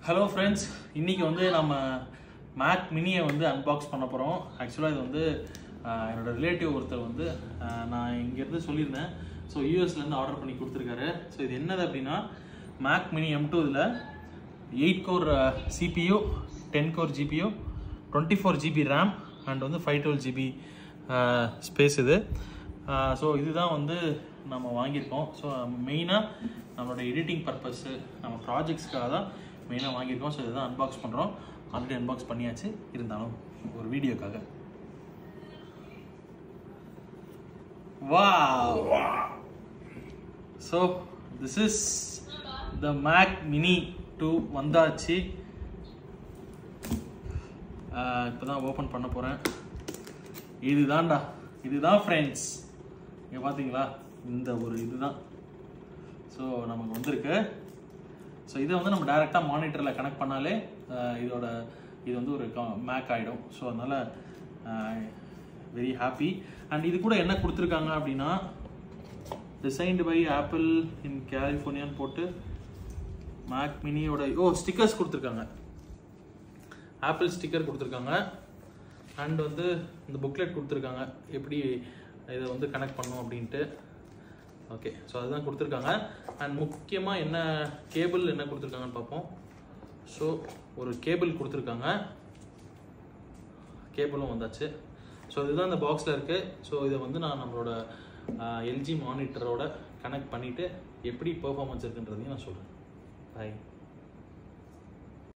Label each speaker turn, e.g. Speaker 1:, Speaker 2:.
Speaker 1: hello friends இன்னைக்கு வந்து நம்ம மேக் மினியை வந்து அன்பாக்ஸ் பண்ண போகிறோம் ஆக்சுவலாக இது வந்து ஆஹ், என்னோட ரிலேட்டிவ் ஒருத்தர் வந்து ஆஹ், நான் இங்கேருந்து சொல்லியிருந்தேன் ஸோ யூஎஸ்லேருந்து ஆர்டர் பண்ணி கொடுத்துருக்காரு ஸோ இது என்னது அப்படின்னா மேக் மினி எம் டூ இதில் eight core CPU ten core GPU twenty four GB RAM and வந்து ஃபைவ் டுவெல் ஜிபி ஸ்பேஸ் இது ஸோ இதுதான் வந்து நம்ம வாங்கியிருக்கோம் ஸோ மெயினாக நம்மளோட எடிட்டிங் பர்பஸ்ஸு நம்ம ப்ராஜெக்ட்ஸ்க்காக தான் மெயினாக வாங்கியிருக்கோம் ஸோ இதுதான் அன்பாக்ஸ் பண்ணுறோம் ஆல்ரெடி அன்பாக்ஸ் பண்ணியாச்சு இருந்தாலும் ஒரு வீடியோக்காக வா so this is the Mac mini two வந்தாச்சு இப்போ தான் ஓப்பன் பண்ண போகிறேன் இதுதான்டா இதுதான் ஃப்ரெண்ட்ஸ் இங்கே பார்த்தீங்களா இந்த ஒரு இதுதான் ஸோ நமக்கு வந்திருக்கு ஸோ இதை வந்து நம்ம டைரெக்டாக மானிட்டரில் கனெக்ட் பண்ணாலே அஹ், இதோட இது வந்து ஒரு மேக் ஆகிடும் ஸோ அதனால் வெரி ஹாப்பி அண்ட் இது கூட என்ன கொடுத்துருக்காங்க அப்படின்னா டிசைன்டு பை ஆப்பிள் இன் கலிஃபோர்னியான்னு போட்டு மேக் மினியோட ஓ ஸ்டிக்கர்ஸ் கொடுத்துருக்காங்க ஆப்பிள் ஸ்டிக்கர் கொடுத்துருக்காங்க அண்ட் வந்து இந்த புக்லெட் கொடுத்துருக்காங்க எப்படி இதை வந்து கனெக்ட் பண்ணும் அப்படின்ட்டு ஓகே ஸோ அதுதான் கொடுத்துருக்காங்க அண்ட் முக்கியமாக என்ன கேபிள் என்ன கொடுத்துருக்காங்கன்னு பார்ப்போம் ஸோ ஒரு கேபிள் கொடுத்துருக்காங்க கேபிளும் வந்தாச்சு ஸோ இதுதான் இந்த பாக்ஸில் இருக்குது ஸோ இதை வந்து நான் நம்மளோட எல்ஜி மானிட்டரோட கனெக்ட் பண்ணிவிட்டு எப்படி பெர்ஃபார்மன்ஸ் இருக்குன்றதையும் நான் சொல்கிறேன் பாய்